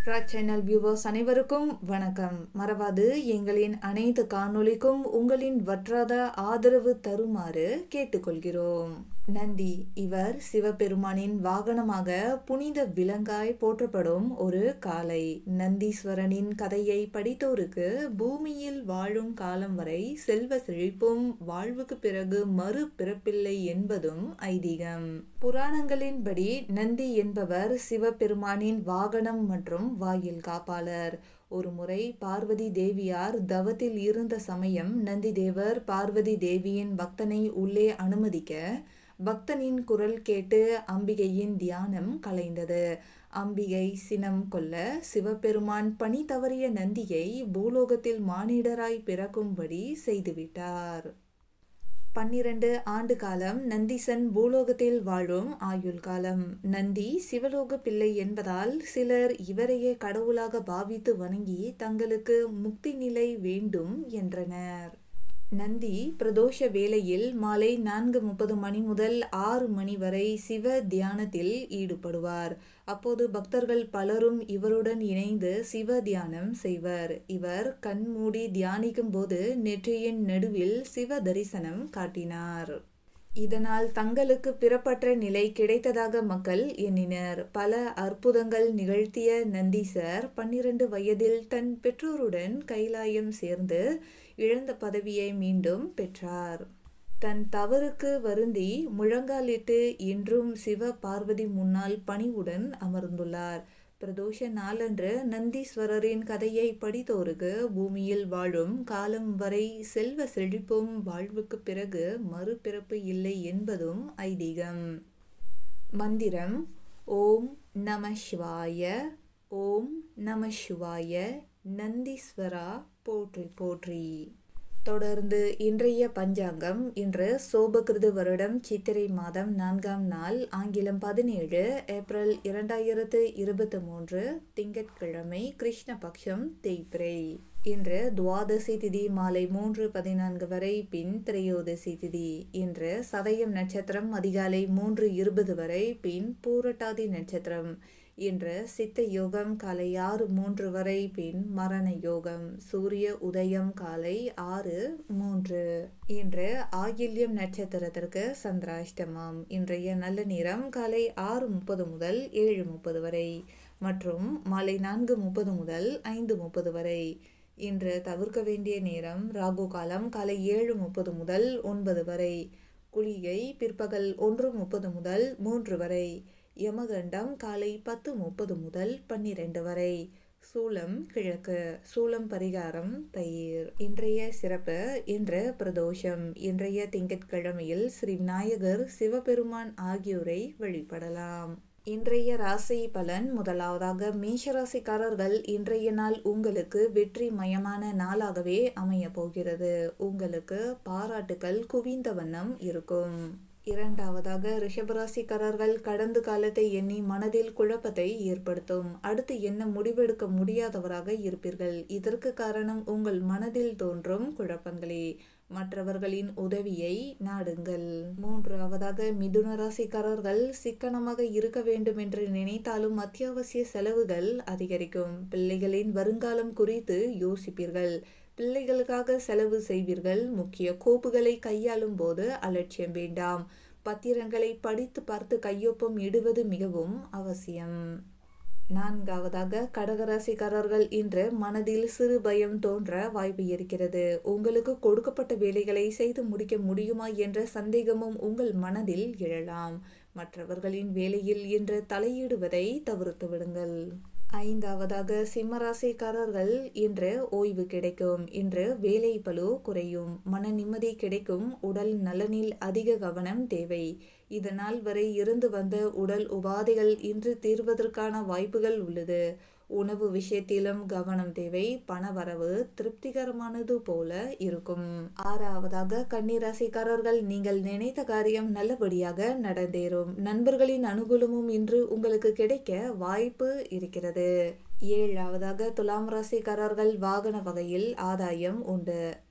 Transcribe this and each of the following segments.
Raj channel viewers அனைவருக்கும் வணக்கம் மறவாது எங்களின் அனைத்து காணொளிக்கும் உங்களின் வற்றாத ஆதரவு தருமாறு கேட்டுக்கொள்கிறோம் நந்தி இவர் சிவபெருமானின் வாகனமாக புனித விலங்காய் போற்றப்படும் ஒரு காளை நந்தீஸ்வரனின் கதையை படித்தோருக்கு பூமியில் வாழும் காலம் வரை செல்வ செழிப்பும் வாழ்வுக்கு பிறகு மறு பிறப்பில்லை என்பதும் ஐதீகம் புராணங்களின்படி நந்தி என்பவர் சிவபெருமானின் வாகனம் மற்றும் வாயில் காப்பாளர் ஒருமுறை பார்வதி தேவியார் தவத்தில் இருந்த சமயம் நந்தி தேவர் பார்வதி தேவியின் பக்தனை உள்ளே அனுமதிக்க பக்தனின் குரல் கேட்டு அம்பிகையின் தியானம் கலைந்தது அம்பிகை சினம் கொல்ல சிவபெருமான் பணி தவறிய நந்தியை பூலோகத்தில் மானிடராய் பிறக்கும்படி செய்துவிட்டார் பன்னிரண்டு ஆண்டு காலம் நந்திசன் பூலோகத்தில் வாழும் ஆயுள் காலம் நந்தி சிவலோக பிள்ளை என்பதால் சிலர் இவரையே கடவுளாக பாவித்து வணங்கி தங்களுக்கு முக்தி நிலை வேண்டும் என்றனர் நந்தி பிரதோஷ வேளையில் மாலை நான்கு முப்பது மணி முதல் ஆறு மணி வரை சிவ தியானத்தில் ஈடுபடுவார் அப்போது பக்தர்கள் பலரும் இவருடன் இணைந்து சிவ தியானம் செய்வர் இவர் கண் மூடி தியானிக்கும் போது நெற்றியின் நடுவில் சிவ தரிசனம் காட்டினார் இதனால் தங்களுக்கு பிறப்பற்ற நிலை கிடைத்ததாக மக்கள் எண்ணினர் பல அற்புதங்கள் நிகழ்த்திய நந்தீசர் பன்னிரண்டு வயதில் தன் பெற்றோருடன் கைலாயம் சேர்ந்து இழந்த பதவியை மீண்டும் பெற்றார் தன் தவறுக்கு வருந்தி முழங்காலிட்டு இன்றும் சிவ பார்வதி முன்னால் பணிவுடன் அமர்ந்துள்ளார் பிரதோஷ நாளன்று நந்தீஸ்வரரின் கதையை படித்தோருக்கு பூமியில் வாழும் காலம் வரை செல்வ செழிப்பும் வாழ்வுக்கு பிறகு மறுபிறப்பு இல்லை என்பதும் ஐதீகம் மந்திரம் ஓம் நம சிவாய ஓம் நம சிவாய நந்தீஸ்வரா போற்றி போற்றி தொடர்ந்து இன்றைய பஞ்சாங்கம் இன்று சோபகிருது வருடம் சித்திரை மாதம் நான்காம் நாள் ஆங்கிலம் பதினேழு ஏப்ரல் இரண்டாயிரத்து இருபத்தி மூன்று திங்கட்கிழமை கிருஷ்ணபக்ஷம் தேய்பிரை இன்று துவாதசி திதி மாலை மூன்று பதினான்கு வரை பின் திரையோதசி திதி இன்று சதயம் நட்சத்திரம் அதிகாலை மூன்று இருபது வரை பின் பூரட்டாதி நட்சத்திரம் இன்று சித்த யோகம் காலை ஆறு மூன்று வரை பின் மரண யோகம் சூரிய உதயம் காலை ஆறு மூன்று இன்று ஆகில்யம் நட்சத்திரத்திற்கு சந்திராஷ்டமம் இன்றைய நல்ல நேரம் காலை ஆறு முப்பது முதல் ஏழு முப்பது வரை மற்றும் மாலை நான்கு முப்பது முதல் ஐந்து முப்பது வரை இன்று தவிர்க்க வேண்டிய நேரம் ராகு காலம் காலை ஏழு முப்பது முதல் ஒன்பது வரை குளிகை பிற்பகல் ஒன்று முப்பது முதல் மூன்று வரை யமகண்டம் காலை பத்து முப்பது முதல் பன்னிரண்டு வரை சூலம் கிழக்கு சூலம் பரிகாரம் தயிர் இன்றைய சிறப்பு இன்று பிரதோஷம் இன்றைய திங்கட்கிழமையில் ஸ்ரீ விநாயகர் சிவபெருமான் ஆகியோரை வழிபடலாம் இன்றைய ராசி பலன் முதலாவதாக மேஷராசிக்காரர்கள் இன்றைய நாள் உங்களுக்கு வெற்றி மயமான நாளாகவே அமைய போகிறது உங்களுக்கு பாராட்டுகள் குவிந்த வண்ணம் இருக்கும் இரண்டாவதாக ரிஷபராசிக்காரர்கள் கடந்த காலத்தை எண்ணி மனதில் குழப்பத்தை ஏற்படுத்தும் அடுத்து என்ன முடிவெடுக்க முடியாதவராக இருப்பீர்கள் இதற்கு காரணம் உங்கள் மனதில் தோன்றும் குழப்பங்களே மற்றவர்களின் உதவியை நாடுங்கள் மூன்றாவதாக மிதுன ராசிக்காரர்கள் சிக்கனமாக இருக்க வேண்டும் என்று நினைத்தாலும் அத்தியாவசிய செலவுகள் அதிகரிக்கும் பிள்ளைகளின் வருங்காலம் குறித்து யோசிப்பீர்கள் பிள்ளைகளுக்காக செலவு செய்வீர்கள் முக்கிய கோப்புகளை கையாளும் போது அலட்சியம் வேண்டாம் பத்திரங்களை படித்து பார்த்து கையொப்பம் இடுவது மிகவும் அவசியம் நான்காவதாக கடகராசிக்காரர்கள் இன்று மனதில் சிறு பயம் தோன்ற வாய்ப்பு இருக்கிறது உங்களுக்கு கொடுக்கப்பட்ட வேலைகளை செய்து முடிக்க முடியுமா என்ற சந்தேகமும் உங்கள் மனதில் எழலாம் மற்றவர்களின் வேலையில் இன்று தலையிடுவதை தவிர்த்து விடுங்கள் ஐந்தாவதாக சிம்மராசிக்காரர்கள் இன்று ஓய்வு கிடைக்கும் இன்று வேலை பளு குறையும் மன நிம்மதி கிடைக்கும் உடல் நலனில் அதிக கவனம் தேவை இதனால் வரை இருந்து வந்த உடல் உபாதைகள் இன்று தீர்வதற்கான வாய்ப்புகள் உள்ளது உணவு விஷயத்திலும் கவனம் தேவை பணவரவு திருப்திகரமானது போல இருக்கும் ஆறாவதாக கன்னிராசிக்காரர்கள் நீங்கள் நினைத்த காரியம் நல்லபடியாக நடந்தேறும் நண்பர்களின் அனுகூலமும் இன்று உங்களுக்கு கிடைக்க வாய்ப்பு இருக்கிறது ஏழாவதாக துலாம் ராசிக்காரர்கள் வாகன வகையில் ஆதாயம் உண்டு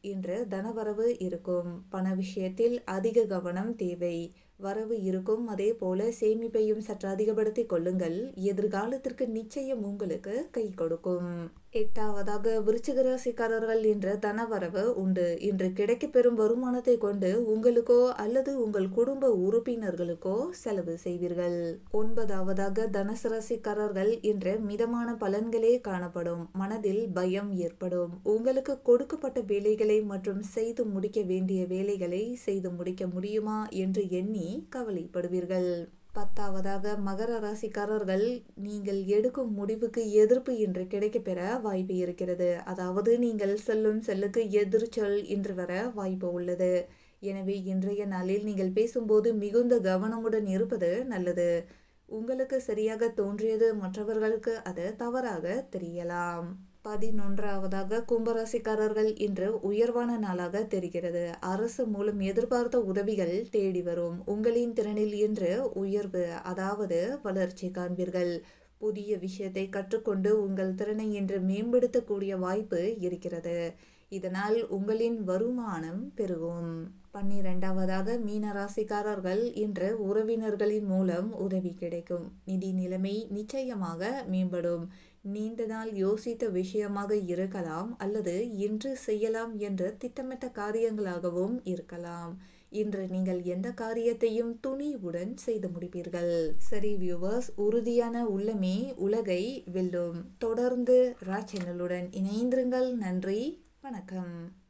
இன்று தனவரவு இருக்கும் பண விஷயத்தில் அதிக கவனம் தேவை வரவு இருக்கும் அதே போல சேமிப்பையும் சற்று அதிகப்படுத்திக் கொள்ளுங்கள் எதிர்காலத்திற்கு நிச்சயம் உங்களுக்கு கை கொடுக்கும் எட்டாவதாக விருச்சிக ராசிக்காரர்கள் என்ற தனவரவு உண்டு இன்று கிடைக்கப்பெறும் வருமானத்தை கொண்டு உங்களுக்கோ அல்லது உங்கள் குடும்ப உறுப்பினர்களுக்கோ செலவு செய்வீர்கள் ஒன்பதாவதாக தனுசு ராசிக்காரர்கள் என்ற மிதமான பலன்களே காணப்படும் மனதில் பயம் ஏற்படும் உங்களுக்கு கொடுக்கப்பட்ட வேலைகளை மற்றும் செய்து முடிக்க வேண்டிய வேலைகளை செய்து முடிக்க முடியுமா என்று எண்ணி கவலைப்படுவீர்கள் பத்தாவதாக மகர ராசிக்காரர்கள் நீங்கள் எடுக்கும் முடிவுக்கு எதிர்ப்பு இன்று கிடைக்கப்பெற வாய்ப்பு இருக்கிறது அதாவது நீங்கள் சொல்லும் செல்லுக்கு எதிர்ச்சொல் இன்று வர வாய்ப்பு உள்ளது எனவே இன்றைய நாளில் நீங்கள் பேசும்போது மிகுந்த கவனமுடன் இருப்பது நல்லது உங்களுக்கு சரியாக தோன்றியது மற்றவர்களுக்கு அது தவறாக தெரியலாம் பதினொன்றாவதாக கும்பராசிக்காரர்கள் இன்று உயர்வான நாளாக தெரிகிறது அரசு மூலம் எதிர்பார்த்த உதவிகள் தேடி வரும் உங்களின் திறனில் இன்று உயர்வு அதாவது வளர்ச்சி காண்பீர்கள் புதிய விஷயத்தை கற்றுக்கொண்டு உங்கள் திறனை இன்று மேம்படுத்தக்கூடிய வாய்ப்பு இருக்கிறது இதனால் உங்களின் வருமானம் பெருகும் பன்னிரெண்டாவதாக மீன ராசிக்காரர்கள் இன்று உறவினர்களின் மூலம் உதவி கிடைக்கும் நிதி நிலைமை நிச்சயமாக மேம்படும் நீண்ட நாள் யோசித்த விஷயமாக இருக்கலாம் அல்லது இன்று செய்யலாம் என்று திட்டமிட்ட காரியங்களாகவும் இருக்கலாம் இன்று நீங்கள் எந்த காரியத்தையும் துணிவுடன் செய்து முடிப்பீர்கள் சரி வியூவர்ஸ் உறுதியான உள்ளமே உலகை வெல்லும் தொடர்ந்து ரா சேனலுடன் இணைந்திருங்கள் நன்றி வணக்கம்